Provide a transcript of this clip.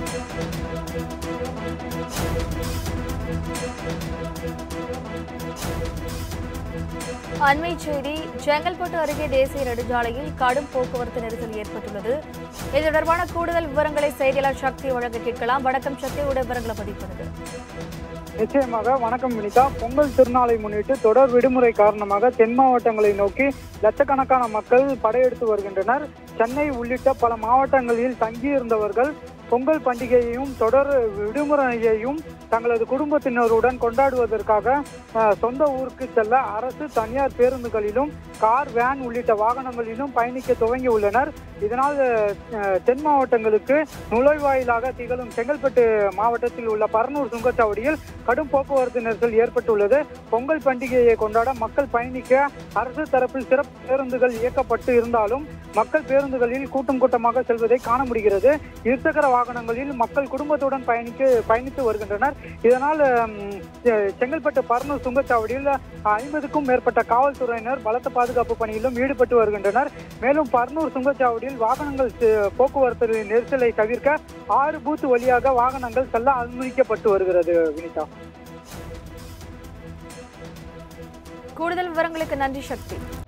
அண்மை செய்தி செங்கல்பட்டு அருகே தேசிய நெடுஞ்சாலையில் கடும் போக்குவரத்து நெரிசல் ஏற்பட்டுள்ளது இது தொடர்பான கூடுதல் விவரங்களை செய்தியாளர் சக்தி வழங்க கேட்கலாம் வணக்கம் சக்தியோட விவரங்களை பதிவு பண்ணுங்க நிச்சயமாக வணக்கம் வினிதா பொங்கல் திருநாளை முன்னிட்டு தொடர் விடுமுறை காரணமாக தென் மாவட்டங்களை நோக்கி லட்சக்கணக்கான மக்கள் படையெடுத்து வருகின்றனர் சென்னை உள்ளிட்ட பல மாவட்டங்களில் தங்கியிருந்தவர்கள் பொங்கல் பண்டிகையையும் தொடர் விடுமுறையையும் தங்களது குடும்பத்தினருடன் கொண்டாடுவதற்காக அஹ், சொந்த ஊருக்கு செல்ல அரசு தனியார் பேருந்துகளிலும் கார் வேன் உள்ளிட்ட வாகனங்களிலும் பயணிக்க துவங்கி உள்ளனர் இதனால் அஹ், தென் மாவட்டங்களுக்கு நுழைவாயிலாக திகழும் செங்கல்பட்டு மாவட்டத்தில் உள்ள பரனூர் சுங்கச்சாவடியில் கடும் போக்குவரத்து நெரிசல் ஏற்பட்டுள்ளது பொங்கல் பண்டிகையை கொண்டாட மக்கள் பயணிக்க அரசு தரப்பில் சிறப்பு பேருந்துகள் இயக்கப்பட்டு இருந்தாலும் மக்கள் பேருந்துகளில் கூட்டம் கூட்டமாக செல்வதை காண முடிகிறது இருசக்கர வாகனங்களில் மக்கள் குடும்பத்துடன் பயணிக்க பயணித்து வருகின்றனர் இதனால் ம், செ- செங்கல்பட்டு பரனூர் சுங்கச்சாவடியில் ஐம்பதுக்கும் மேற்பட்ட காவல்துறையினர் பலத்த பாதுகாப்பு பணியிலும் ஈடுபட்டு வருகின்றனர் மேலும் பர்னூர் சுங்கச்சாவடியில் வாகனங்கள் செ- போக்குவரத்து நெரிசலை தவிர்க்க ஆறு பூத் வழியாக வாகனங்கள் செல்ல அனுமதிக்கப்பட்டு வருகிறது வினிதா கூடுதல் விவரங்களுக்கு நன்றி சக்தி